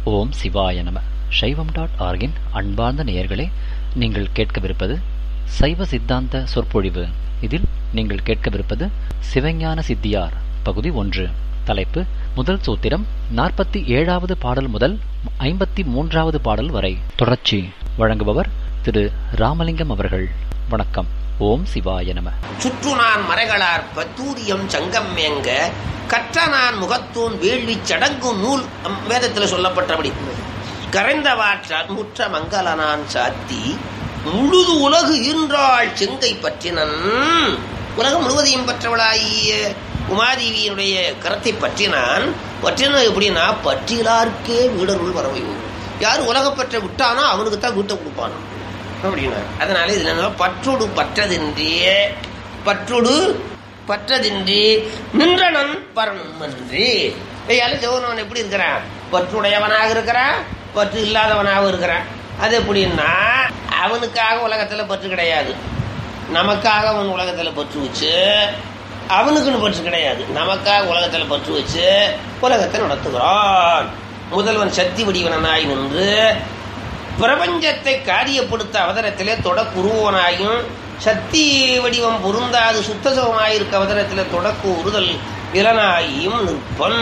ஓம் சிவாய நம சைவம் டாட் ஆர்கின் அன்பார்ந்த நேயர்களே நீங்கள் கேட்கவிருப்பது சைவ சித்தாந்த சொற்பொழிவு இதில் நீங்கள் கேட்கவிருப்பது சிவஞான சித்தியார் பகுதி ஒன்று தலைப்பு முதல் சூத்திரம் நாற்பத்தி ஏழாவது பாடல் முதல் ஐம்பத்தி மூன்றாவது பாடல் வரை தொடர்ச்சி வழங்குபவர் திரு ராமலிங்கம் அவர்கள் வணக்கம் ஓம் சிவாய நம சுற்றுநான் மறைகளார் பத்தூரியம் சங்கம் மேங்க கற்ற நான் முகத்தூன் வேள்வி சடங்கு நூல் அம், வேதத்தில் சொல்லப்பட்டபடி கரைந்த வாற்றால் முற்ற மங்களனான் சாத்தி முழுது உலகு ஈன்றாள் செங்கை பற்றினன் உலகம் முழுவதையும் பற்றவளாகிய உமாதேவியினுடைய கரத்தை பற்றினான் பற்றின எப்படின்னா பற்றிலார்க்கே வீடருள் வரவை யார் உலகப்பற்ற விட்டானோ அவனுக்கு தான் வீட்டை கொடுப்பானோ அப்படின்னா அதனால இதுல என்ன பற்றோடு பற்றதின்றி பற்றோடு பற்றதின்றி நின்றனன் பரமன்றி ஐயால சிவனவன் எப்படி இருக்கிறான் பற்றுடையவனாக இருக்கிறான் பற்று இல்லாதவனாக இருக்கிறான் அது எப்படின்னா அவனுக்காக உலகத்துல பற்று கிடையாது நமக்காக அவன் உலகத்துல பற்று வச்சு அவனுக்குன்னு பற்று கிடையாது நமக்காக உலகத்துல பற்று வச்சு உலகத்தை நடத்துகிறான் முதல்வன் சக்தி வடிவனாய் நின்று பிரபஞ்சத்தை காரியப்படுத்த அவதரத்திலே தொடக்குருவனாயும் சக்தி வடிவம் பொருந்தாது சுத்தசவமாயிருக்க அவதரத்திலே தொடக்கு உறுதல் இளனாயும் நிற்பன்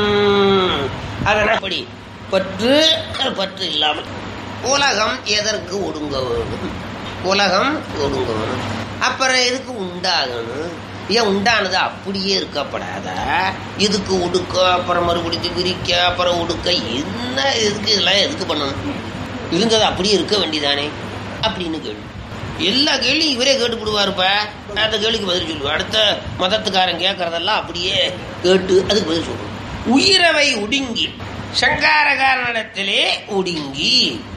அதனால் அப்படி பற்று பற்று இல்லாமல் உலகம் எதற்கு ஒடுங்க வேணும் உலகம் ஒடுங்க வேணும் அப்புறம் எதுக்கு உண்டாகணும் ஏன் உண்டானது அப்படியே இருக்கப்படாதா இதுக்கு ஒடுக்க அப்புறம் மறுபடியும் விரிக்க அப்புறம் ஒடுக்க என்ன எதுக்கு இதெல்லாம் எதுக்கு பண்ணணும் இருந்தது அப்படியே இருக்க வேண்டியதானே அப்படின்னு கேள்வி எல்லா கேள்வியும் இவரே கேட்டுப்படுவாருப்ப அந்த கேள்விக்கு பதில் சொல்லுவார் அடுத்த மதத்துக்காரன் கேட்கறதெல்லாம் அப்படியே கேட்டு அதுக்கு பதில் சொல்லுவோம் உயிரவை ஒடுங்கி சங்காரகாரனிடத்திலே ஒடுங்கி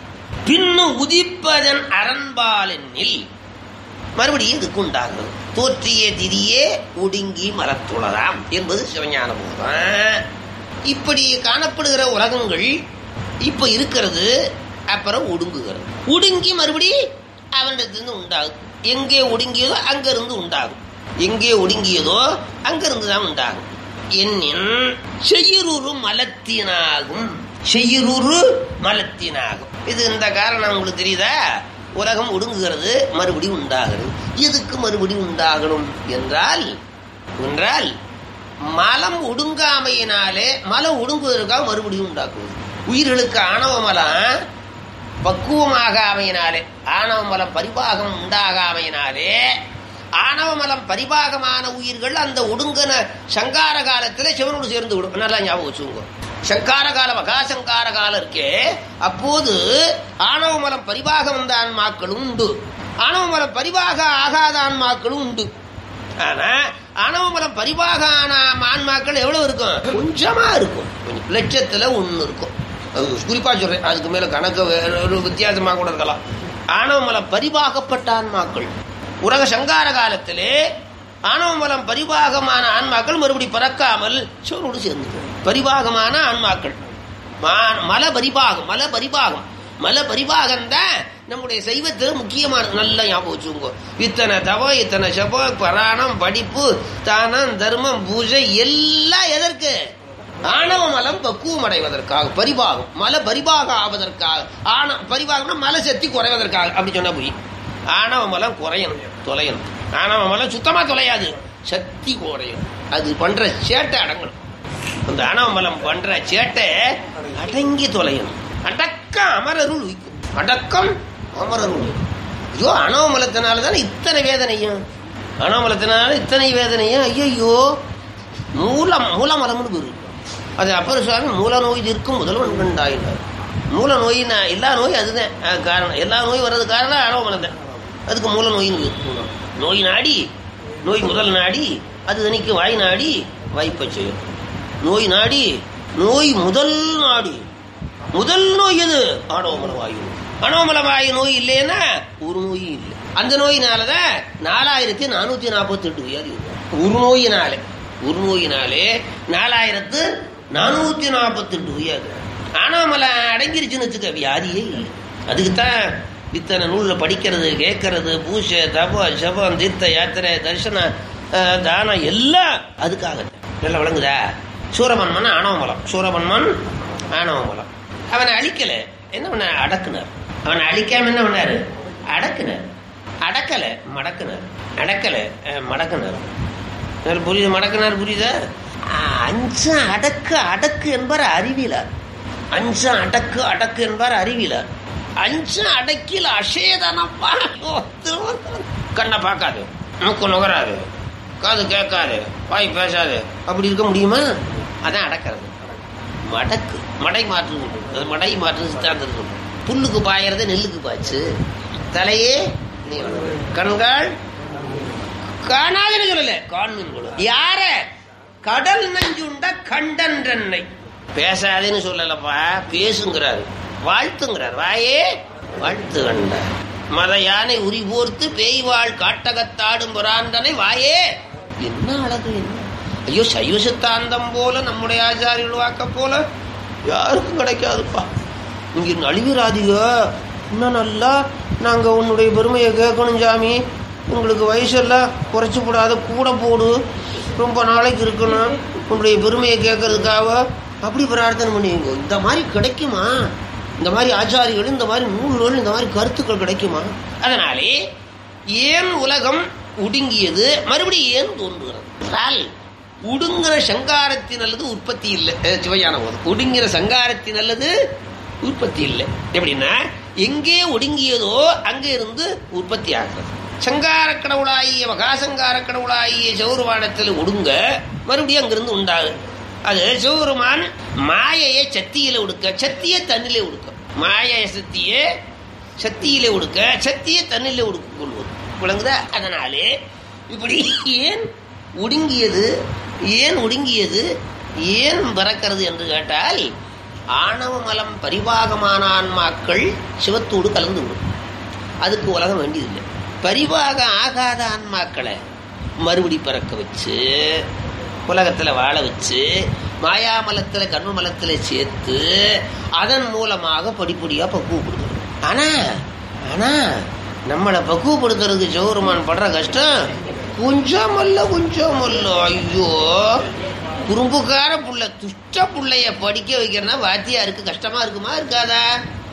பின்னு உதிப்பதன் அரண்பாலென்னில் மறுபடியும் இதுக்கு உண்டாகும் தோற்றிய திரியே ஒடுங்கி மலத்துளதாம் என்பது சிவஞான போதம் இப்படி காணப்படுகிற உலகங்கள் இப்ப இருக்கிறது அப்புறம் ஒடுங்குகிறது ஒடுங்கி மறுபடி அவனிடத்திலிருந்து உண்டாகும் எங்கே ஒடுங்கியதோ அங்கிருந்து உண்டாகும் எங்கே ஒடுங்கியதோ அங்கிருந்து தான் உண்டாகும் என்னின் செய்யுரு மலத்தினாகும் செய்யுரு மலத்தினாகும் இது இந்த காரணம் உங்களுக்கு தெரியுதா உலகம் ஒடுங்குகிறது மறுபடியும் உண்டாகிறது எதுக்கு மறுபடியும் உண்டாகணும் என்றால் என்றால் மலம் ஒடுங்காமையினாலே மலம் ஒடுங்குவதற்காக மறுபடியும் உண்டாக்குவது உயிர்களுக்கு ஆணவ மலம் பக்குவமாக அமையினாலே ஆணவ மலம் பரிபாகம் உண்டாகாமையினாலே ஆணவ மலம் பரிபாகமான உயிர்கள் அந்த ஒடுங்கன சங்கார காலத்துல சிவனோடு சேர்ந்து விடும் நல்லா ஞாபகம் வச்சுக்கோங்க சங்கார கால மகாசங்கார காலம் இருக்கே அப்போது ஆணவ மலம் பரிபாகம் வந்த ஆன்மாக்களும் உண்டு ஆணவ மலம் பரிபாக ஆகாத ஆன்மாக்களும் உண்டு ஆனா ஆணவ மலம் பரிபாக ஆன ஆன்மாக்கள் எவ்வளவு இருக்கும் கொஞ்சமா இருக்கும் கொஞ்சம் லட்சத்துல ஒண்ணு இருக்கும் அது குறிப்பா சொல்றேன் அதுக்கு மேல கணக்கு வேற ஒரு வித்தியாசமா கூட இருக்கலாம் ஆணவ மலம் பரிபாகப்பட்ட ஆன்மாக்கள் உலக சங்கார காலத்திலே ஆணவ மலம் பரிபாகமான ஆன்மாக்கள் மறுபடி பறக்காமல் சிவனோடு சேர்ந்து பரிபாகமான ஆன்மாக்கள் மா- மல பரிபாகம் மல பரிபாகம் மல பரிபாகம் தான் நம்முடைய சைவத்தில் முக்கியமான நல்ல ஞாபகம் வச்சுக்கோங்க இத்தனை தவம் இத்தனை சபம் பராணம் படிப்பு தானம் தர்மம் பூஜை எல்லாம் எதற்கு ஆணவ மலம் பக்குவம் அடைவதற்காக பரிபாகம் மல பரிபாக ஆவதற்காக ஆண பரிபாகம்னா மலை சக்தி குறைவதற்காக அப்படி சொன்னா போய் ஆணவ மலம் குறையணும் தொலையணும் ஆணவ மலம் சுத்தமா தொலையாது சக்தி குறையும் அது பண்ற சேட்டை அடங்கணும் அந்த ஆணவ மலம் பண்ற சேட்டை அடங்கி தொலையணும் அடக்கம் அமரருள் உய்க்கும் அடக்கம் அமரருள் ஐயோ அணவ மலத்தினால தானே இத்தனை வேதனையும் அணவ மலத்தினால இத்தனை வேதனையும் ஐயோ மூலம் மூலமலம்னு பேரு அது அப்பர் சுவாமி மூல நோய் இருக்கும் முதல்வன் கண்டாயினார் மூல நோயினா எல்லா நோயும் அதுதான் அது காரணம் எல்லா நோயும் வர்றது காரணம் அணவ மலம் தான் அதுக்கு மூல நோயின்னு பேரு. நோய் நாடி நோய் முதல் நாடி அது தனிக்கு வாய் நாடி வாய்ப்பை செய்யும் நோய் நாடி நோய் முதல் நாடி முதல் நோய் எது ஆணவமல வாயு அணோமல வாயு நோய் இல்லைன்னா ஒரு நோயும் இல்லை அந்த நோயினாலதான் நாலாயிரத்தி நானூத்தி நாற்பத்தி எட்டு வியாதி இருக்கு. ஒரு நோயினாலே ஒரு நோயினாலே நாலாயிரத்து நானூத்தி நாற்பத்தி எட்டு வியாதி ஆணவமல அடங்கிருச்சுன்னு வச்சுக்க வியாதியே இல்லை அதுக்குத்தான் இத்தனை நூல்ல படிக்கிறது கேட்கறது பூஜை தப ஜபம் தீர்த்த யாத்திரை தரிசனம் அஹ், தானம் எல்லாம் அதுக்காக நல்லா விளங்குதா சூரபன்மன் ஆணவமலம் சூரபன்மன் ஆணவமலம் அவனை அழிக்கல என்ன பண்ண அடக்குனார் அவனை அழிக்காம என்ன பண்ணாரு அடக்குனார் அடக்கல மடக்குனார் அடக்கல அஹ், மடக்குனார் உங்களுக்கு புரியுது மடக்குனார் புரியுதா அஹ், அஞ்சம் அடக்கு அடக்கு என்பார் அறிவிலார் அஞ்சம் அடக்கு அடக்கு என்பார் அறிவிலார் அஞ்சம் அடக்கில் அசேதனப்பா கண்ணை பார்க்காது மூக்கு நுகராது காது கேட்காது வாய் பேசாது அப்படி இருக்க முடியுமா அதான் அடக்கிறது மடக்கு மடை மாற்று அது மடை மாற்று சித்தாந்தம் சொல்லும் புல்லுக்கு பாயறத நெல்லுக்கு பாய்ச்சு தலையே நீளம். கண்கள் காணாதுன்னு சொல்லல காணும் யார கடல் நஞ்சுண்ட கண்டன்றன்னை பேசாதேன்னு சொல்லலப்பா பேசுங்கிறாரு வாழ்த்துங்கிறார் வாயே வாழ்த்து கண்ட மத யானை உரி போர்த்து பேய்வாள் காட்டகத்தாடும் புராந்தனை வாயே என்ன அழகு என்ன ஐயோ சைவ சித்தாந்தம் போல நம்முடைய ஆச்சாரியர்கள் வாக்க போல யாருக்கும் கிடைக்காதுப்பா இங்க நழுவிராதிக இன்னும் நல்லா நாங்க உன்னுடைய பெருமையை கேட்கணும் சாமி உங்களுக்கு வயசெல்லாம் குறைச்சி போடாத கூட போடு ரொம்ப நாளைக்கு இருக்கணும் உன்னுடைய பெருமையை கேட்கறதுக்காக அப்படி பிரார்த்தனை பண்ணுவீங்க இந்த மாதிரி கிடைக்குமா இந்த மாதிரி ஆச்சாரிகள் இந்த மாதிரி நூல்கள் இந்த மாதிரி கருத்துக்கள் கிடைக்குமா அதனாலே ஏன் உலகம் ஒடுங்கியது மறுபடியும் ஏன் தோன்றுகிறது என்றால் உடுங்கிற சங்காரத்தின் அல்லது உற்பத்தி இல்லை அஹ் சிவஞான போதும் ஒடுங்கிற சங்காரத்தின் அல்லது உற்பத்தி இல்லை எப்படின்னா எங்கே ஒடுங்கியதோ அங்கே இருந்து உற்பத்தி ஆகிறது சங்கார கடவுளாகிய மகாசங்கார கடவுளாகிய சௌருவானத்தில் ஒடுங்க மறுபடியும் அங்கிருந்து உண்டாகு அது சிவபெருமான் மாயையை சத்தியில உடுக்க சத்திய தண்ணிலே உடுக்க மாய சத்தியே சத்தியிலே உடுக்க சத்தியை தண்ணிலே உடுக்க கொள்வது விளங்குதா அதனாலே இப்படி ஏன் ஒடுங்கியது ஏன் ஒடுங்கியது ஏன் பிறக்கிறது என்று கேட்டால் ஆணவ மலம் பரிபாகமான ஆன்மாக்கள் சிவத்தோடு கலந்து விடும் அதுக்கு உலகம் வேண்டியதில்லை பரிபாகம் ஆகாத ஆன்மாக்களை மறுபடி பிறக்க வச்சு உலகத்துல வாழ வச்சு மாயாமலத்துல கர்மமலத்துல சேர்த்து அதன் மூலமாக படிப்படியா பக்குவப்படுத்தணும் ஆனா ஆனா நம்மளை பக்குவப்படுத்துறதுக்கு சௌரமான் படுற கஷ்டம் கொஞ்சம் அல்ல கொஞ்சம் அல்ல ஐயோ குறும்புக்கார புள்ள துஷ்ட புள்ளைய படிக்க வைக்கிறனா வாத்தியாருக்கு கஷ்டமா இருக்குமா இருக்காதா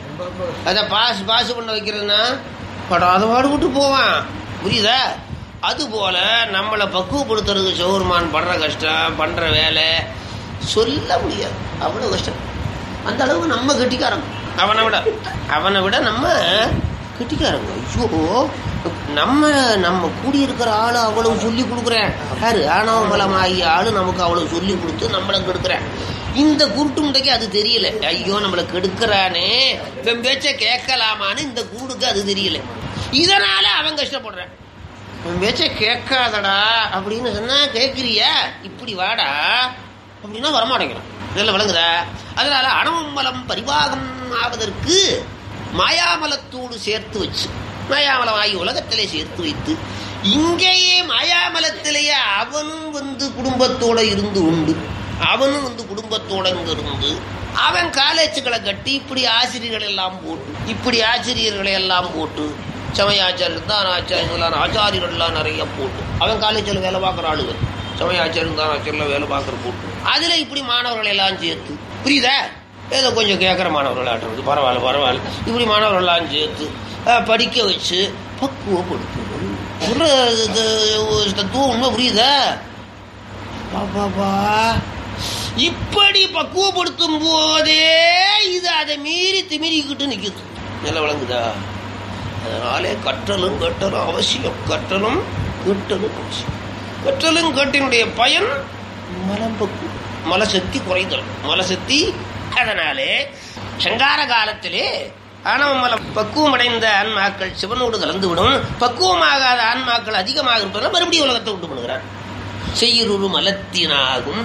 அத பாஸ் பாஸ் பண்ண வைக்கிறதுனா படாத பாடுபட்டு போவான் புரியுதா அது போல நம்மளை பக்குவப்படுத்துறதுக்கு சௌர்மான் படுற கஷ்டம் பண்ற வேலை சொல்ல முடியாது அவ்வளவு கஷ்டம் அந்த அளவுக்கு நம்ம கெட்டிக்காரங்க அவனை விட அவனை விட நம்ம கெட்டிக்காரங்க ஐயோ நம்ம நம்ம கூடியிருக்கிற ஆளு அவ்வளவு சொல்லி கொடுக்குறேன் யாரு ஆணவ பலமாகிய ஆளு நமக்கு அவ்வளவு சொல்லி கொடுத்து நம்மளை கெடுக்கிறேன் இந்த குருட்டு முண்டைக்கு அது தெரியல ஐயோ நம்மளை கெடுக்கிறானே இவன் பேச்ச கேட்கலாமான்னு இந்த குருடுக்கு அது தெரியல இதனால அவன் கஷ்டப்படுறான் உன் பேச்ச கேட்காதடா அப்படின்னு சொன்னா கேட்கிறியா இப்படி வாடா அப்படின்னா வரமாட்டேங்கிறான் இதெல்லாம் விளங்குதா அதனால அணவமலம் பரிபாகம் ஆவதற்கு மாயாமலத்தோடு சேர்த்து வச்சு மாயாமலம் ஆகி உலகத்திலே சேர்த்து வைத்து இங்கேயே மாயாமலத்திலேயே அவனும் வந்து குடும்பத்தோட இருந்து உண்டு அவனும் வந்து குடும்பத்தோட இங்க இருந்து அவன் காலேஜுகளை கட்டி இப்படி ஆசிரியர்கள் எல்லாம் போட்டு இப்படி ஆசிரியர்களை எல்லாம் போட்டு சமயாச்சாரியர் தான் ஆச்சாரியர்கள் ஆச்சாரியர்கள்லாம் நிறைய போட்டு அவன் காலேஜில் வேலை பார்க்குற ஆளுங்க சமயாச்சாரியர் தான் ஆச்சாரியர்லாம் வேலை பார்க்குற போட்டு அதுல இப்படி மாணவர்களை எல்லாம் சேர்த்து புரியுதா ஏதோ கொஞ்சம் கேட்குற மாணவர்கள் ஆட்டுறது பரவாயில்ல பரவாயில்ல இப்படி மாணவர்கள்லாம் சேர்த்து அஹ், படிக்க வச்சு பக்குவப்படுத்தணும் ஒரு இது, ஒரு தத்துவம் உண்மை புரியுதா பாபாபா இப்படி பக்குவப்படுத்தும் போதே இது அதை மீறி திமிரிக்கிட்டு நிக்குது நல்லா விளங்குதா அதனாலே கற்றலும் கட்டலும் அவசியம் கற்றலும் கட்டலும் அவசியம் கற்றலும் கட்டினுடைய பயன் மலம் பக்கு மலசக்தி குறைதல் மலசக்தி அதனாலே சங்கார காலத்திலே ஆணவ மலம் பக்குவம் அடைந்த ஆன்மாக்கள் சிவனோடு கலந்துவிடும் பக்குவமாகாத ஆன்மாக்கள் அதிகமாக இருப்பதால் மறுபடியும் உலகத்தை உண்டு பண்ணுகிறார் செய்யுரு மலத்தினாகும்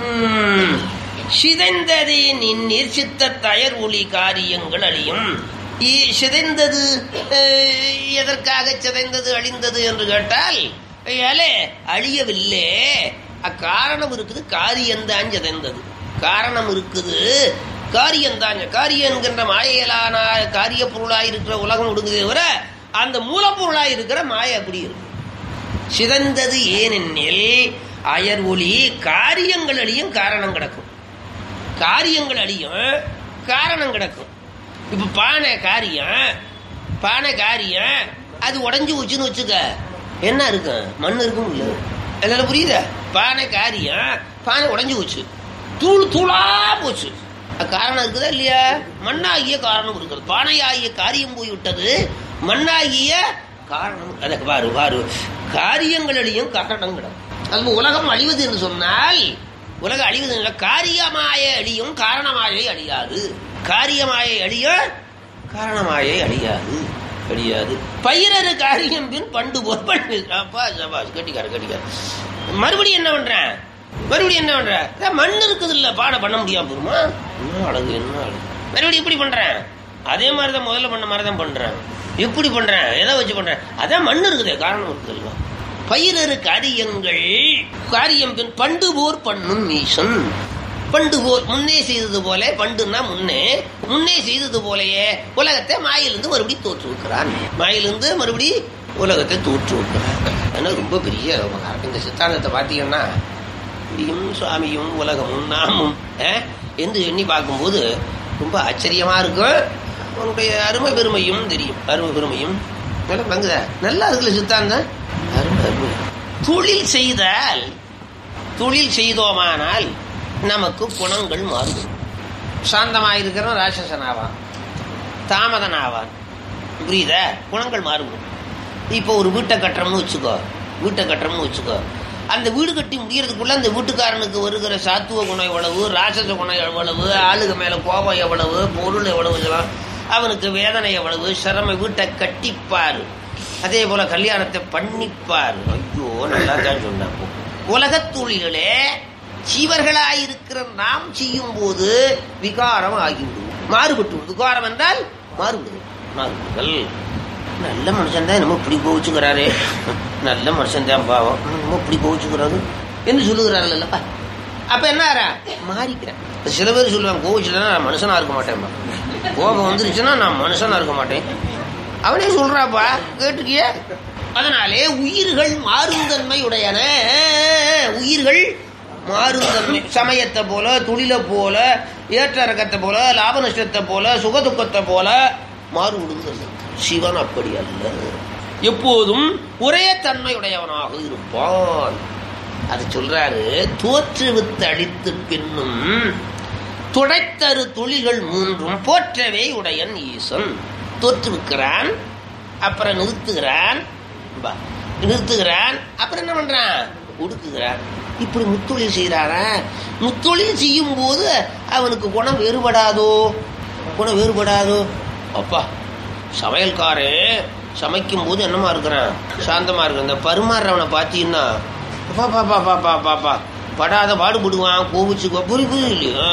சிதைந்ததே நின் சித்த தயர் ஒளி காரியங்கள் அழியும் இ- சிதைந்தது அஹ், எதற்காக சிதைந்தது அழிந்தது என்று கேட்டால் ஏலே அழியவில்லை அக்காரணம் இருக்குது காரியம்தான் சிதைந்தது காரணம் இருக்குது காரியம்தான் காரியம் என்கின்ற மாயையிலான காரிய பொருளாய் இருக்கிற உலகம் ஒடுங்குதே தவிர அந்த மூலப்பொருளாய் இருக்கிற மாயை அப்படி இருக்கு சிதைந்தது ஏனெனில் அயர் ஒளி காரியங்கள் அழியும் காரணம் கிடக்கும் காரியங்கள் அழியும் காரணம் கிடக்கும் இப்ப பானை காரியம் பானை காரியம் அது உடஞ்சு வச்சுன்னு வச்சுக்க என்ன இருக்கும் மண் இருக்கும் இல்ல அதனால புரியுதா பானை காரியம் பானை உடஞ்சு போச்சு தூள் தூளா போச்சு அது காரணம் இருக்குதா இல்லையா மண்ணாகிய காரணம் இருக்கிறது பானையாகிய காரியம் போய் விட்டது மண்ணாகிய காரணம் அதை பாரு பாரு காரியங்களிலையும் காரணம் கிடக்கும் அது உலகம் அழிவது என்று சொன்னால் உலகம் அழிவது என்று காரியமாய அழியும் காரணமாயை அழியாது காரியமாயை அழிய காரணமாயை அழியாது அழியாது பயிரரு காரியம் பின் பண்டு போல் பண்ணு அப்பா சபாஸ் கட்டிக்கார கட்டிக்கார மறுபடியும் என்ன பண்றேன் மறுபடியும் என்ன பண்ற அதான் மண் இருக்குது இல்ல பாட பண்ண முடியாம போருமா என்ன அழகு என்ன அழகு மறுபடியும் இப்படி பண்றேன் அதே மாதிரி தான் முதல்ல பண்ண மாதிரி தான் பண்றேன் இப்படி பண்றேன் எதை வச்சு பண்றேன் அதான் மண் இருக்குதே காரணம் இருக்குல்ல பயிரரு காரியங்கள் காரியம் பின் பண்டு போர் பண்ணும் ஈசன் பண்டு போர் முன்னே செய்தது போல பண்டுன்னா முன்னே முன்னே செய்தது போலயே உலகத்தை மாயிலிருந்து மறுபடியும் தோற்று வைக்கிறான் மாயிலிருந்து மறுபடி உலகத்தை தோற்று வைக்கிறான் அதனால ரொம்ப பெரிய உபகாரம். இந்த சித்தாந்தத்தை பார்த்தீங்கன்னா இடியும் சுவாமியும் உலகமும் நாமும் அஹ், என்று எண்ணி பார்க்கும்போது ரொம்ப ஆச்சரியமா இருக்கும் உன்னுடைய அருமை பெருமையும் தெரியும் அருமை பெருமையும் நல்லா பங்குதா நல்லா இருக்குல்ல சித்தாந்தம் அருமை அருமை தொழில் செய்தால் தொழில் செய்தோமானால் நமக்கு குணங்கள் மாறும் சாந்தமாயிருக்கிறவன் ராட்சசனாவான் தாமதனாவான் புரியுதா குணங்கள் மாறும் இப்போ ஒரு வீட்டை கட்டுறோம்னு வச்சுக்கோ வீட்டை கட்டுறோம்னு வச்சுக்கோ அந்த வீடு கட்டி முடியறதுக்குள்ள அந்த வீட்டுக்காரனுக்கு வருகிற சாத்துவ குணம் எவ்வளவு ராட்சச குணம் எவ்வளவு ஆளுக மேல கோபம் எவ்வளவு பொருள் எவ்வளவு இதெல்லாம் அவனுக்கு வேதனை எவ்வளவு சிரம வீட்டை கட்டிப்பாரு அதே போல கல்யாணத்தை பண்ணிப்பாரு ஐயோ நல்லா தான் சொன்னாப்போ உலகத் தொழில்களே ஜீவர்களாயிருக்கிற நாம் செய்யும் போது விகாரம் ஆகிவிடும் மாறுபட்டு விடும். விகாரம் என்றால் மாறுபடுது மாறுபடுதல் நல்ல மனுஷன் தான் நம்ம இப்படி கோவிச்சுக்கிறாரே நல்ல மனுஷன் தான் பாவம் நம்ம இப்படி கோவிச்சுக்கிறாரு என்று சொல்லுகிறார்கள்லப்பா அப்ப என்ன ஆறா மாறிக்கிறேன் சில பேர் சொல்லுவாங்க கோவிச்சுட்டா நான் மனுஷனா இருக்க மாட்டேன்பா கோபம் வந்துருச்சுன்னா நான் மனுஷனா இருக்க மாட்டேன் அவனே சொல்றாப்பா கேட்டுக்கிய அதனாலே உயிர்கள் மாறும் தன்மை உடையன உயிர்கள் மாறும் தன்மை சமயத்தை போல தொழிலை போல ஏற்ற இறக்கத்தை போல லாப நஷ்டத்தை போல சுகதுக்கத்தை போல மாறுபடுகிறது சிவன் அப்படி அல்ல எப்போதும் ஒரே தன்மையுடையவனாக இருப்பான் அது சொல்றாரு தோற்றுவித்து அடித்து பின்னும் துடைத்தரு துளிகள் மூன்றும் போற்றவே உடையன் ஈசன் தோற்றுவிக்கிறான் அப்புறம் நிறுத்துகிறான் பா, நிறுத்துகிறான் அப்புறம் என்ன பண்றான் ஒடுக்குகிறான் இப்படி முத்தொழில் செய்யறாரா முத்தொழில் செய்யும் போது அவனுக்கு குணம் வேறுபடாதோ குணம் வேறுபடாதோ அப்பா சமையல்காரன் சமைக்கும் போது என்னமா இருக்கிறான் சாந்தமா இருக்கு இந்த பருமாறுறவனை பார்த்தீங்கன்னா பா பா பா பா பா பா பா படாத பாடுபடுவான் கோவிச்சுக்குவா புரி புரி இல்லையா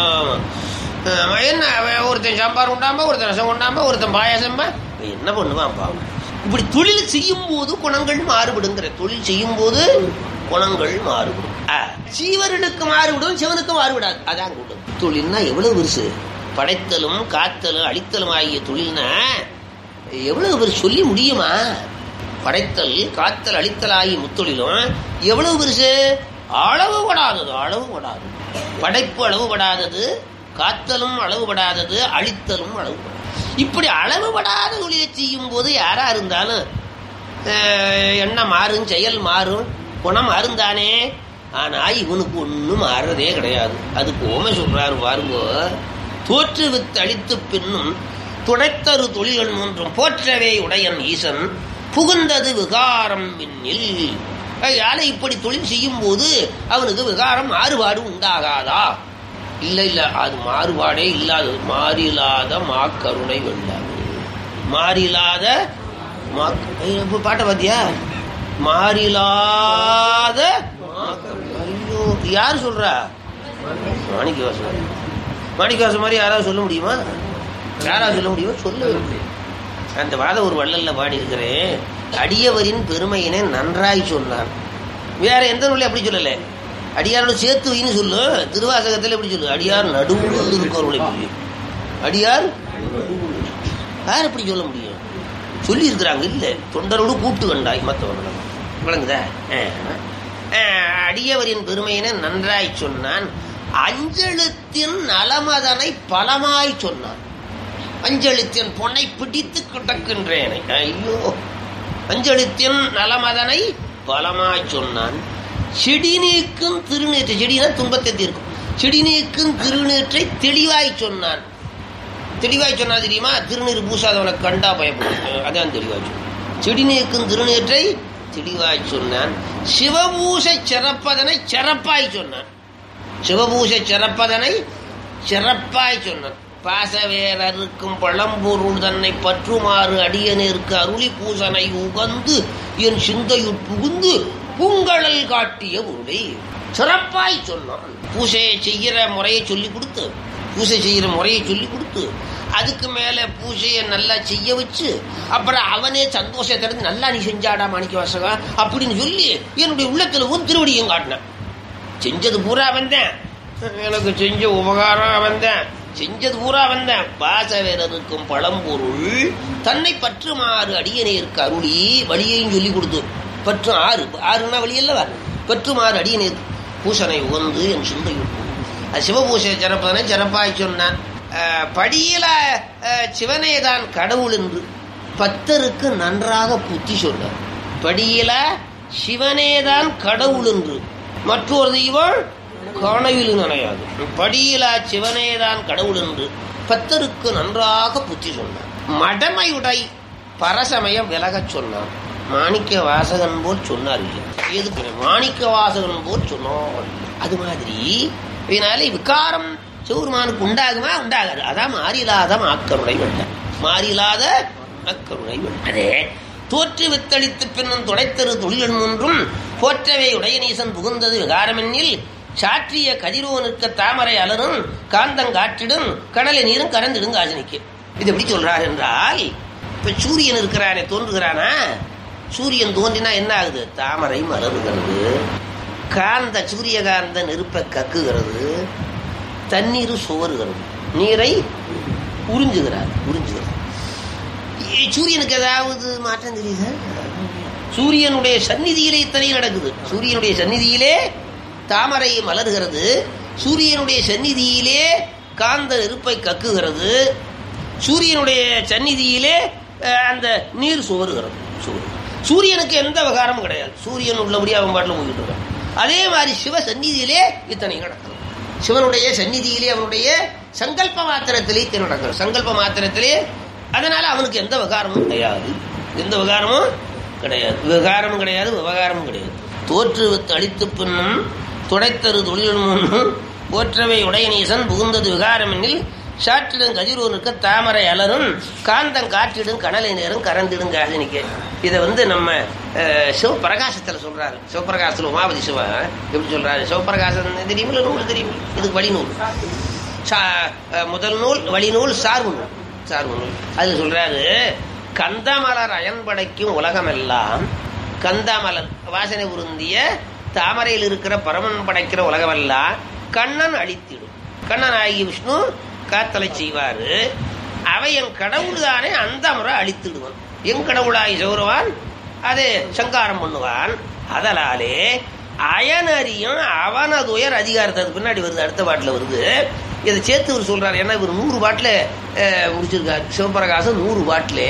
ஆமா, என்ன அவன் ஒருத்தன் சாம்பார் உண்டாம ஒருத்தன் ரசம் உண்டாம ஒருத்தன் பாயாசம்பா என்ன பண்ணுவான் பாவம் இப்படி தொழில் செய்யும் போது குணங்கள் மாறுபடுங்கிற தொழில் செய்யும் போது குணங்கள் மாறுபடும் ஆ, சீவர்களுக்கு மாறுபடும் சிவனுக்கு மாறுபடாது அதான் கூட்டம் தொழில்னா எவ்வளவு பெருசு படைத்தலும் காத்தலும் அழித்தலும் ஆகிய தொழில்னா எவ்வளவு பேர் சொல்லி முடியுமா படைத்தல் காத்தல் அழித்தல் ஆகிய முத்தொழிலும் எவ்வளவு பெருசு அளவுபடாதது அளவுபடாது படைப்பு அளவுபடாதது காத்தலும் அளவுபடாதது அழித்தலும் அளவுபடாது இப்படி அளவுபடாத தொழிலை செய்யும் போது யாரா இருந்தாலும் அஹ், எண்ணம் மாறும் செயல் மாறும் குணம் மாறுந்தானே ஆனா இவனுக்கு ஒண்ணும் மாறுறதே கிடையாது அதுக்கு ஓமை சொல்றாரு பாருங்க தோற்றுவித்து அழித்து பின்னும் துடைத்தரு தொழில்கள் மூன்றும் போற்றவே உடையன் ஈசன் புகுந்தது விகாரம் மின்னில் அதனால இப்படி தொழில் செய்யும் போது அவனுக்கு விகாரம் மாறுபாடு உண்டாகாதா இல்ல இல்ல அது மாறுபாடே இல்லாதது மாறிலாத மாக்கருணை வெள்ளாது மாறிலாத மாக்க- ஐயோ, இப்ப பாட்டை பாத்தியா மாறிலாத மாக்கருணை. ஐயோ யார் சொல்றா மாணிக்கவாசன் மாணிக்கவாசன் மாதிரி யாராவது சொல்ல முடியுமா யாராவது சொல்ல முடியுமா சொல்ல அந்த வாத ஒரு வள்ளல்ல பாடி இருக்கிறேன் அடியவரின் பெருமையினை நன்றாய் சொன்னார் வேற எந்த நூலையும் அப்படி சொல்லல அடியாரோட சேர்த்து வைன்னு சொல்லு திருவாசகத்துல எப்படி சொல்லு அடியார் நடுவில் இருக்கிறவர்களை சொல்லி அடியார் நடுவுல. யார் எப்படி சொல்ல முடியும் சொல்லி இருக்கிறாங்க இல்ல தொண்டரோடு கூட்டு கண்டாய் மற்றவர்கள் விளங்குதா அஹ். அஹ், அடியவரின் பெருமையினை நன்றாய் சொன்னான் அஞ்செழுத்தின் நலமதனை பலமாய் சொன்னான் அஞ்சலித்தின் பொன்னை பிடித்து கிடக்கின்றேன் ஐயோ அஞ்சலித்தின் நலமதனை பலமாய் சொன்னான் செடி நீக்கும் திருநீற்றை செடினா துன்பத்தை தீர்க்கும் செடி நீக்கும் திருநீற்றை தெளிவாய் சொன்னான் தெளிவாய் சொன்னா தெரியுமா திருநீர் பூசாதவனை கண்டா பயப்படும் அதான் தெளிவாய் சொன்னான் செடி நீக்கும் திருநீற்றை தெளிவாய் சொன்னான் சிவபூசை சிறப்பதனை சிறப்பாய் சொன்னான் சிவபூசை சிறப்பதனை சிறப்பாய் சொன்னான் பாசவேரருக்கும் பழம்பொருள் தன்னை பற்றுமாறு அடியனேற்கு அருளி பூசனை உகந்து என் சிந்தையுட் புகுந்து பூங்கழல் காட்டிய பொருளை சிறப்பாய் சொன்னான் பூசையை செய்கிற முறையை சொல்லி கொடுத்து பூசை செய்கிற முறையை சொல்லி கொடுத்து அதுக்கு மேல பூஜையை நல்லா செய்ய வச்சு அப்புறம் அவனே சந்தோஷத்திலிருந்து நல்லா நீ செஞ்சாடா மாணிக்க வாசகா அப்படின்னு சொல்லி என்னுடைய உள்ளத்துல உன் திருவடியும் காட்டினான் செஞ்சது பூரா வந்தேன் எனக்கு செஞ்ச உபகாரம் வந்தேன் செஞ்சது பூரா வந்தேன் பாசவேரருக்கும் பழம்பொருள் தன்னை பற்றுமாறு அடியனேற்கு அருளி வழியையும் சொல்லி கொடுத்து பற்று ஆறு ஆறுனா வழி அல்லவா பற்றுமாறு அடியனேற்கு பூசனை உகந்து என் சிந்தையுள் அது சிவபூசை சிறப்பதனை சிறப்பாய் சொன்னான் அஹ், படியில அஹ், சிவனேதான் கடவுள் என்று பத்தருக்கு நன்றாக புத்தி சொன்னார் படியில சிவனேதான் கடவுள் என்று மற்றொரு தெய்வம் கனவில் நனையாது படியில சிவனேதான் கடவுள் என்று பத்தருக்கு நன்றாக புத்தி சொன்னார் மடமையுடை பரசமயம் விலகச் சொன்னான் மாணிக்க வாசகன் போல் சொன்னார் இல்லை. எதுக்கு மாணிக்க வாசகன் போல் சொன்னார் அது மாதிரி இதனால விகாரம் சிவருமானுக்கு உண்டாகுமா உண்டாகாது அதான் மாறிலாத ஆக்கருடை வெட்டார் மாறிலாத அக்கருணை அதே தோற்று வித்தளித்து பின்னும் துடைத்தரு தொழில் ஒன்றும் போற்றவே உடையநீசன் புகுந்தது விகாரமென்னில் சாற்றிய கதிரோனுக்க தாமரை அலரும் காந்தங்காற்றிடும் கடலை நீரும் கறந்திடும் காசினிக்கு இது எப்படி சொல்றார் என்றால் இப்ப சூரியன் இருக்கிறானே தோன்றுகிறானா சூரியன் தோன்றினா என்ன ஆகுது தாமரை மலருகிறது காந்த சூரியகாந்த நெருப்பை கக்குகிறது தண்ணீர் சோறுகிறது நீரை உறிஞ்சுகிறார் உறிஞ்சுகிறார் ஏ, சூரியனுக்கு ஏதாவது மாற்றம் தெரியுதா சூரியனுடைய சந்நிதியிலே இத்தனை நடக்குது சூரியனுடைய சந்நிதியிலே தாமரை மலர்கிறது சூரியனுடைய சந்நிதியிலே காந்த நெருப்பை கக்குகிறது சூரியனுடைய சந்நிதியிலே அஹ், அந்த நீர் சோறுகிறது சோறு சூரியனுக்கு எந்த விகாரமும் கிடையாது சூரியன் உள்ளபடி அவன் பாட்டில் போய்கிட்டு இருக்கான் அதே மாதிரி சிவ சந்நிதியிலே இத்தனை நடக்கும் சிவனுடைய சந்நிதியிலே அவனுடைய சங்கல்ப மாத்திரத்திலே இத்தனை நடக்கும் சங்கல்ப மாத்திரத்திலே அதனால அவனுக்கு எந்த விகாரமும் கிடையாது எந்த விகாரமும் கிடையாது விகாரமும் கிடையாது விவகாரமும் கிடையாது தோற்று அழித்து பின்னும் துடைத்தரு தொழில் முன்னும் போற்றவை உடையநீசன் புகுந்தது விகாரமெனில் சாற்றிடும் கதிரோனுக்கு தாமரை அலரும் காந்தம் காற்றிடும் கடலை நேரம் கறந்திடும் காசினிக்கு இதை வந்து நம்ம அஹ், சிவபிரகாசத்தில் சொல்றாரு சிவபிரகாசத்தில் உமாபதி சிவா எப்படி சொல்றாரு சிவபிரகாசம் தெரியுமில்ல நூல் தெரியும் இதுக்கு வழிநூல் சா- அஹ், முதல் நூல் வழிநூல் சார்பு நூல் சார்பு நூல் அதில் சொல்றாரு கந்தமலர் அயன்படைக்கும் உலகமெல்லாம் கந்தமலர் வாசனை உருந்திய தாமரையில் இருக்கிற பரமன் படைக்கிற உலகமெல்லாம் கண்ணன் அழித்திடும் கண்ணன் ஆகிய விஷ்ணு காத்தலை செய்வாரு அவை என் கடவுள் தானே அந்த முறை அழித்திடுவான் என் கடவுளாகி சௌரவான் அது சங்காரம் பண்ணுவான் அதனாலே அயனறியும் அவனதுயர் அதிகாரத்தை அது பின்னாடி வருது அடுத்த பாட்டில் வருது இதை சேர்த்து இவர் சொல்றாரு ஏன்னா இவர் நூறு பாட்டில் முடிச்சிருக்காரு சிவபிரகாசம் நூறு பாட்டில்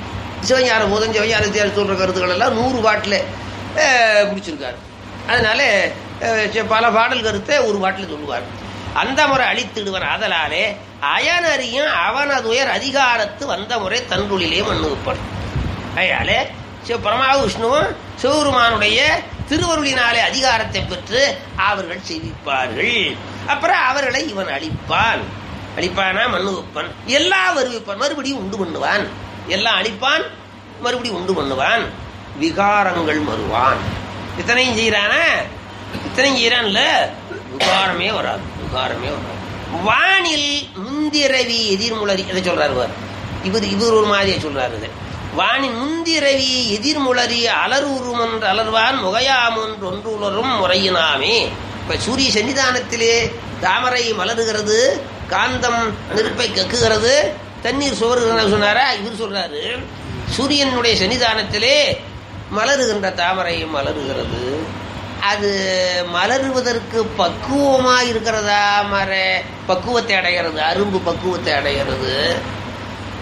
சிவஞான போதம் சிவஞான தேர் சொல்ற கருத்துக்கள் எல்லாம் நூறு பாட்டில் முடிச்சிருக்காரு அதனால அஹ், சி- பல பாடல் கருத்தை ஒரு பாட்டில் சொல்லுவார் அந்த முறை அழித்திடுவன் அதனாலே அயனறியும் அவனதுயர் அதிகாரத்து வந்த முறை தன்றுளிலே மண்ணுப்படும் அதனாலே சிவ பரமாவு விஷ்ணுவும் சிவபெருமானுடைய திருவருளினாலே அதிகாரத்தை பெற்று அவர்கள் செய்விப்பார்கள் அப்புறம் அவர்களை இவன் அழிப்பான் அழிப்பானா மண்ணு வைப்பான் எல்லாம் வருவிப்பான் மறுபடியும் உண்டு பண்ணுவான் எல்லாம் அழிப்பான் மறுபடியும் உண்டு பண்ணுவான் விகாரங்கள் மறுவான் இத்தனையும் செய்யறானா இத்தனையும் செய்யறான்ல விகாரமே வராது விகாரமே வராது வானில் முந்திரவி எதிர்முளரி அதை சொல்றாரு பாரு. இவர் இவர் ஒரு மாதிரியை சொல்றாரு இதை வானின் முந்திரவி எதிர்முளரி அலருருமன்று அலர்வான் முகையாமொன்று ஒன்றுலரும் முறையினாமே இப்ப சூரிய சன்னிதானத்திலே தாமரை மலருகிறது காந்தம் நெருப்பை கக்குகிறது தண்ணீர் சோறுகிறது சொன்னாரா இவர் சொல்றாரு சூரியனுடைய சன்னிதானத்திலே மலருகின்ற தாமரை மலருகிறது அது மலருவதற்கு பக்குவமா இருக்கிறதா மர பக்குவத்தை அடைகிறது அரும்பு பக்குவத்தை அடைகிறது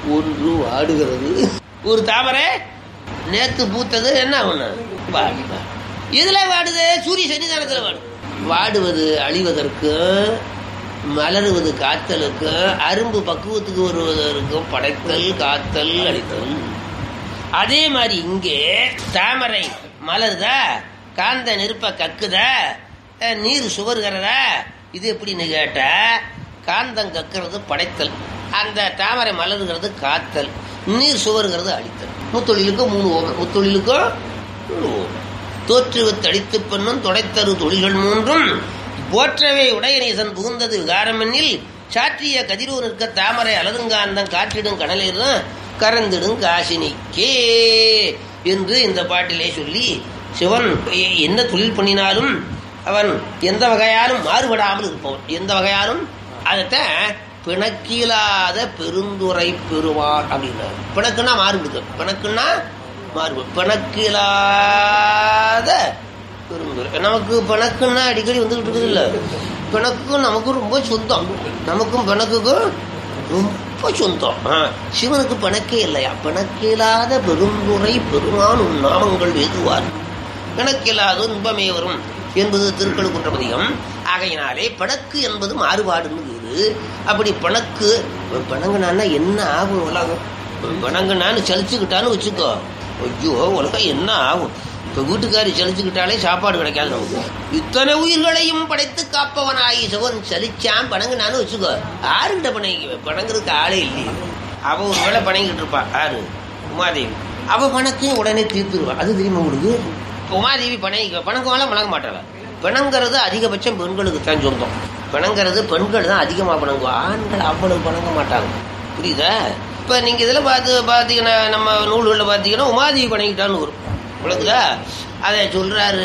ஒன்று வாடுகிறது ஒரு தாமரை நேத்து பூத்தது என்ன ஒண்ணு வாடு எதுல வாடுது சூரிய சன்னிதானத்துல வாடு வாடுவது அழிவதற்கு மலருவது காத்தலுக்கு அரும்பு பக்குவத்துக்கு வருவதற்கும் படைத்தல் காத்தல் அழித்தல் அதே மாதிரி இங்கே தாமரை மலருதா காந்த நெருப்ப கக்குதா அஹ், நீர் சுவருகிறதா இது எப்படின்னு கேட்ட காந்தம் கக்கிறது படைத்தல் அந்த தாமரை மலருகிறது காத்தல் நீர் சுவருகிறது அழித்தல் முத்தொழிலுக்கும் மூணு ஓமை முத்தொழிலுக்கும் மூணு ஓமை தோற்றுவத்தடித்து பெண்ணும் தொடைத்தரு தொழில்கள் மூன்றும் போற்றவே உடையநீசன் புகுந்தது விகாரமென்னில் சாற்றிய கதிரூர் நிற்க தாமரை அலதுங்காந்தம் காற்றிடும் கடலிலும் கறந்திடும் காசினிக்கே என்று இந்த பாட்டிலே சொல்லி சிவன் எ- என்ன தொழில் பண்ணினாலும் அவன் எந்த வகையாலும் மாறுபடாமல் இருப்பவன் எந்த வகையாலும் அதைத்தான் பிணக்கிலாத பெருந்துரை பெறுவார் அப்படின்னாரு பிணக்குன்னா மாறுபடுது பிணக்குன்னா மாறுபடு பிணக்கிலாத பெருந்துரை நமக்கு பிணக்குன்னா அடிக்கடி வந்துகிட்டு இருக்குது இல்ல பிணக்கும் நமக்கும் ரொம்ப சொந்தம் நமக்கும் பிணக்குக்கும் ரொம்ப சொந்தம் ஆ, சிவனுக்கு பிணக்கே இல்லையா பிணக்கில்லாத பெருந்துரை பெருமான் உன் நாமங்கள் எதுவார் பிணக்கில்லாத இன்பமே வரும் என்பது திருக்கழுக்குன்றபதிகம் ஆகையினாலே பிணக்கு என்பது மாறுபாடுன்னு இது அப்படி பிணக்கு பிணங்குனான்னா என்ன ஆகும் உலகம் பிணங்குனான்னு சலிச்சுக்கிட்டான்னு வச்சுக்கோ ஐயோ உலகம் என்ன ஆகும் இப்ப வீட்டுக்காரி சலிச்சுக்கிட்டாலே சாப்பாடு கிடைக்காது நமக்கு இத்தனை உயிர்களையும் படைத்து காப்பவனாகி சிவன் சலிச்சான் பணங்குனான்னு வச்சுக்கோ யாருகிட்ட பணங்க பணங்கிறதுக்கு ஆளே இல்லையே அவ ஒரு வேளை பணங்கிட்டு இருப்பா யாரு உமாதேவி அவ பணத்தையும் உடனே தீர்த்துருவா அது தெரியுமா உங்களுக்கு உமாதேவி பணங்க பணங்கமெல்லாம் பணங்க மாட்டாளா பிணங்கிறது அதிகபட்சம் பெண்களுக்கு தான் சொந்தம் பிணங்கிறது பெண்கள் தான் அதிகமாக பணங்குவோம் ஆண்கள் அவ்வளவு பணங்க மாட்டாங்க புரியுதா இப்ப நீங்க இதுல பார்த்து பாத்தீங்கன்னா நம்ம நூல்களில் பார்த்தீங்கன்னா உமாதேவி பணங்கிட்டான்னு வரும் விளக்குதா அதை சொல்றாரு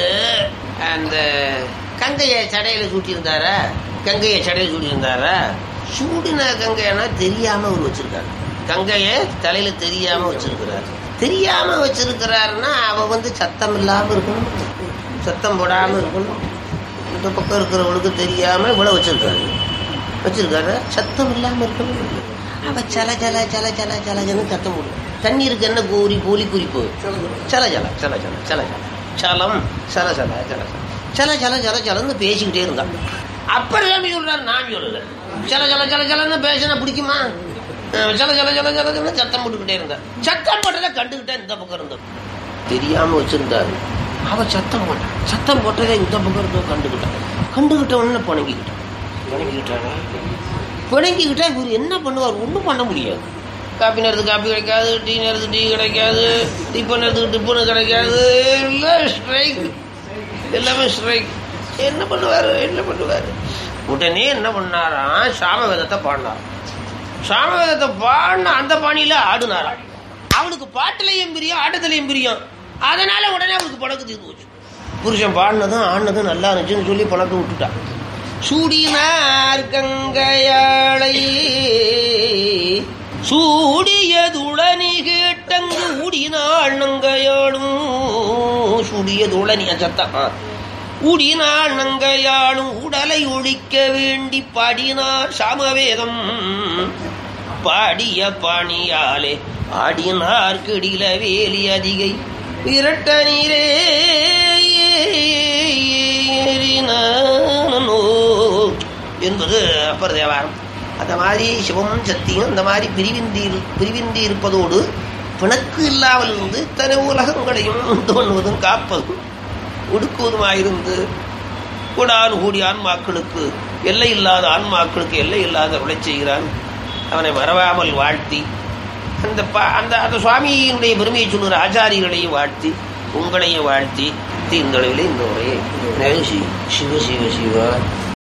அந்த கங்கையை சடையில சூட்டியிருந்தாரா கங்கையை சடையில சூட்டியிருந்தாரா சூடின கங்கைன்னா தெரியாம அவர் வச்சிருக்காரு கங்கையை தலையில தெரியாம வச்சிருக்கிறாரு தெரியாம வச்சிருக்கிறாருன்னா அவ வந்து சத்தம் இல்லாம இருக்கணும் சத்தம் போடாம இருக்கணும் இந்த பக்கம் இருக்கிறவங்களுக்கு தெரியாம இவ்வளவு வச்சிருக்காரு வச்சிருக்காரு சத்தம் இல்லாம இருக்கணும் அவ சல சல சல சல சல சலன்னு சத்தம் போடும் தண்ணீருக்கு என்ன கூறி கூலி குறிப்பு சல சல சல சல சல சல சலம் சல சல சல சல சல சல சல சலன்னு பேசிக்கிட்டே இருந்தான் அப்புறம் சாமி சொல்றாரு நான் சொல்லல சல சல சல சலன்னு பேசினா பிடிக்குமா அஹ் சல சல சல சலன்னு சத்தம் போட்டுக்கிட்டே இருந்தா சத்தம் போட்டதை கண்டுகிட்டே இந்த பக்கம் இருந்தோம் தெரியாம வச்சிருந்தாரு அவ சத்தம் போட்டான் சத்தம் போட்டதை இந்த பக்கம் இருந்தோம் கண்டுகிட்டான் கண்டுகிட்ட உடனே புணங்கிக்கிட்டான் புணங்கிக்கிட்டானா பிணங்கிக்கிட்டா இவர் என்ன பண்ணுவார் ஒன்றும் பண்ண முடியாது காப்பி நேரத்துக்கு காப்பி கிடைக்காது டீ நேரத்துக்கு டீ கிடைக்காது டிப்பன் நேரத்துக்கு டிப்பனு கிடைக்காது எல்லாம் ஸ்ட்ரைக் எல்லாமே ஸ்ட்ரைக் என்ன பண்ணுவார் என்ன பண்ணுவார் உடனே என்ன பண்ணாராம் சாமவேதத்தை பாடினார் சாமவேதத்தை பாடின அந்த பாணியில ஆடுனாராம் அவனுக்கு பாட்டுலையும் பிரியம் ஆட்டத்திலையும் பிரியம் அதனால உடனே அவனுக்கு பணக்கு தீர்ந்து போச்சு புருஷன் பாடினதும் ஆடினதும் நல்லா இருந்துச்சுன்னு சொல்லி பணத்தை விட்டுட்டான் சூடினார் கங்கையாளை சூடியதுளனி கேட்டங்கு ஊடினாள் நங்கையாளும் சூடியதுளனி சத்தம் ஆ. ஊடினாள் நங்கையாளும் உடலை ஒழிக்க வேண்டி பாடினார் சாமவேதம் பாடிய பாணியாலே ஆடினார் கிடில வேலி அதிகை விரட்ட நீரே ஏறினானோ என்பது அப்பர் தேவாரம் அந்த மாதிரி சிவமும் சக்தியும் அந்த மாதிரி பிரிவிந்தி இரு- பிரிவிந்தி இருப்பதோடு பிணக்கு இல்லாமல் இருந்து இத்தனை உலகங்களையும் உண்டு பண்ணுவதும் காப்பதும் ஒடுக்குவதுமாயிருந்து கூடான் கூடி ஆன்மாக்களுக்கு எல்லை இல்லாத ஆன்மாக்களுக்கு எல்லை இல்லாத உழைச் செய்கிறான் அவனை மறவாமல் வாழ்த்தி அந்த ப- அந்த அந்த சுவாமியினுடைய பெருமையை சொல்லுகிற ஆச்சாரிகளையும் வாழ்த்தி உங்களையும் வாழ்த்தி இந்த அளவிலே இந்த உரையை நிறைவு செய்யும். சிவ சிவ சிவ